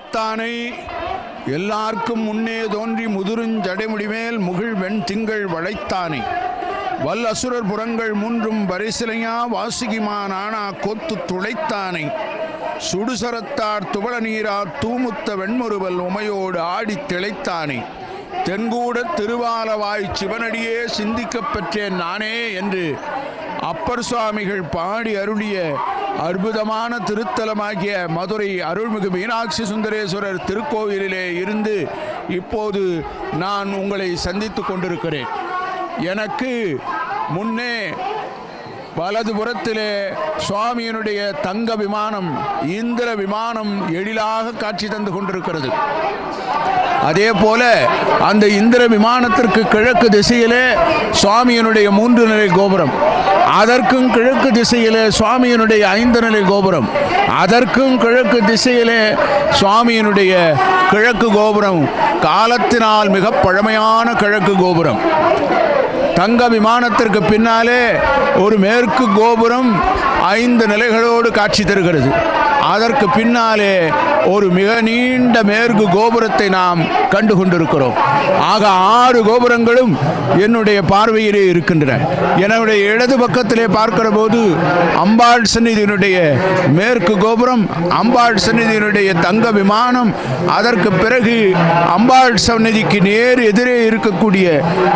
உடைத்தானை எல்லார்க்கும் முன்னே தோன்றி முதுருஞ்சடைமுடிமேல் முகிழ் வெண் திங்கள் வளைத்தானை வல் அசுரர் புறங்கள் மூன்றும் பரிசிலையா வாசுகிமா நானா கோத்து துளைத்தானை சுடுசரத்தார் துவள நீரார் தூமுத்த வெண்முறுவல் உமையோடு ஆடித் திளைத்தானே தென்கூட திருவாலவாய் சிவனடியே சிந்திக்கப் பெற்றேன் நானே என்று அப்பர் சுவாமிகள் பாடி அருளிய அற்புதமான திருத்தலமாகிய மதுரை அருள்மிகு மீனாட்சி சுந்தரேஸ்வரர் திருக்கோவிலிலே இருந்து இப்போது நான் உங்களை சந்தித்துக் கொண்டிருக்கிறேன் எனக்கு முன்னே வலதுபுறத்திலே சுவாமியினுடைய தங்க விமானம் இந்திர விமானம் எழிலாக காட்சி தந்து கொண்டிருக்கிறது அதே போல அந்த இந்திர விமானத்திற்கு கிழக்கு திசையிலே சுவாமியினுடைய மூன்று நிலை கோபுரம் அதற்கும் கிழக்கு திசையிலே சுவாமியினுடைய ஐந்து நிலை கோபுரம் அதற்கும் கிழக்கு திசையிலே சுவாமியினுடைய கிழக்கு கோபுரம் காலத்தினால் மிக பழமையான கிழக்கு கோபுரம் தங்க விமானத்திற்கு பின்னாலே ஒரு மேற்கு கோபுரம் ஐந்து நிலைகளோடு காட்சி தருகிறது அதற்கு பின்னாலே ஒரு மிக நீண்ட மேற்கு கோபுரத்தை நாம் கண்டு கொண்டிருக்கிறோம் ஆக ஆறு கோபுரங்களும் என்னுடைய பார்வையிலே இருக்கின்றன என்னுடைய இடது பக்கத்திலே பார்க்கிற போது அம்பாள் சந்நிதியினுடைய மேற்கு கோபுரம் அம்பாள் சந்நிதியினுடைய தங்க விமானம் அதற்கு பிறகு அம்பாள் சந்நிதிக்கு நேர் எதிரே இருக்கக்கூடிய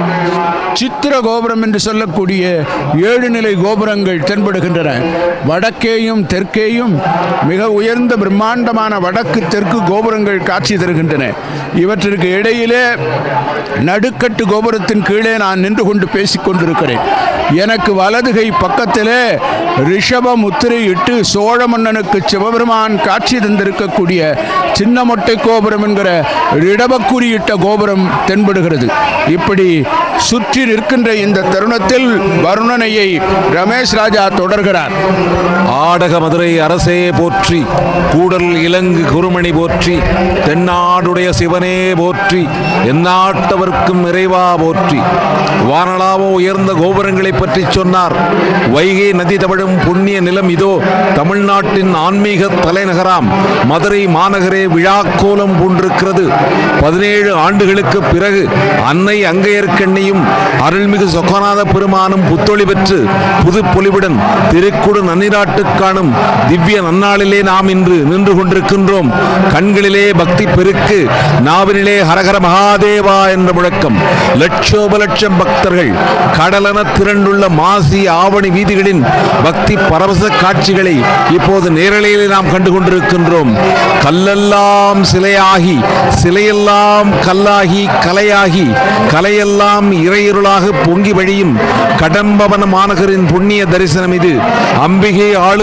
சித்திர கோபுரம் என்று சொல்லக்கூடிய ஏழு நிலை கோபுரங்கள் தென்படுகின்றன வடக்கேயும் தெற்கேயும் மிக உயர்ந்த பிரம்மாண்டமான வடக்கு தெற்கு கோபுரங்கள் காட்சி தருகின்றன இவற்றிற்கு இடையிலே நடுக்கட்டு கோபுரத்தின் கீழே நான் நின்று கொண்டு பேசிக் கொண்டிருக்கிறேன் எனக்கு வலதுகை பக்கத்திலே ரிஷப முத்திரையிட்டு சோழ மன்னனுக்கு சிவபெருமான் காட்சி தந்திருக்கக்கூடிய சின்ன மொட்டை கோபுரம் என்கிற ரிடபக்குறியிட்ட கோபுரம் தென்படுகிறது இப்படி சுற்றி நிற்கின்ற இந்த தருணத்தில் வருணனையை ரமேஷ் ராஜா தொடர்கிறார் ஆடக மதுரை அரசே போற்றி கூடல் இலங்கு குருமணி போற்றி தென்னாடுடைய சிவனே போற்றி எந்நாட்டவர்க்கும் இறைவா போற்றி வானளாவோ உயர்ந்த கோபுரங்களை பற்றி சொன்னார் வைகை நதி தவழும் புண்ணிய நிலம் இதோ தமிழ்நாட்டின் ஆன்மீக தலைநகராம் மதுரை மாநகரே விழாக்கோலம் பூண்டிருக்கிறது பதினேழு ஆண்டுகளுக்கு பிறகு அன்னை அங்கையர்க்கண்ணியும் அருள்மிகு சொக்கநாத பெருமானும் புத்தொளி பெற்று புது பொலிவுடன் திருக்குடு நன்னிராட்டு காணும் திவ்ய நன்னாளிலே நாம் இன்று நின்று கொண்டிருக்கின்றோம் கண்களிலே பக்தி பெருக்கு நாவினிலே ஹரஹர மகாதேவா என்ற முழக்கம் லட்சோப லட்சம் பக்தர்கள் கடலென திரண்டுள்ள மாசி ஆவணி வீதிகளின் பக்தி பரவச காட்சிகளை இப்போது நேரலையிலே நாம் கண்டு கொண்டிருக்கின்றோம் கல்லெல்லாம் சிலையாகி சிலையெல்லாம் கல்லாகி கலையாகி கலையெல்லாம் இறையிருளாக பொங்கி வழியும் கடம்பவன மாநகரின் புண்ணிய தரிசனம் இது அம்பிகை ஆளு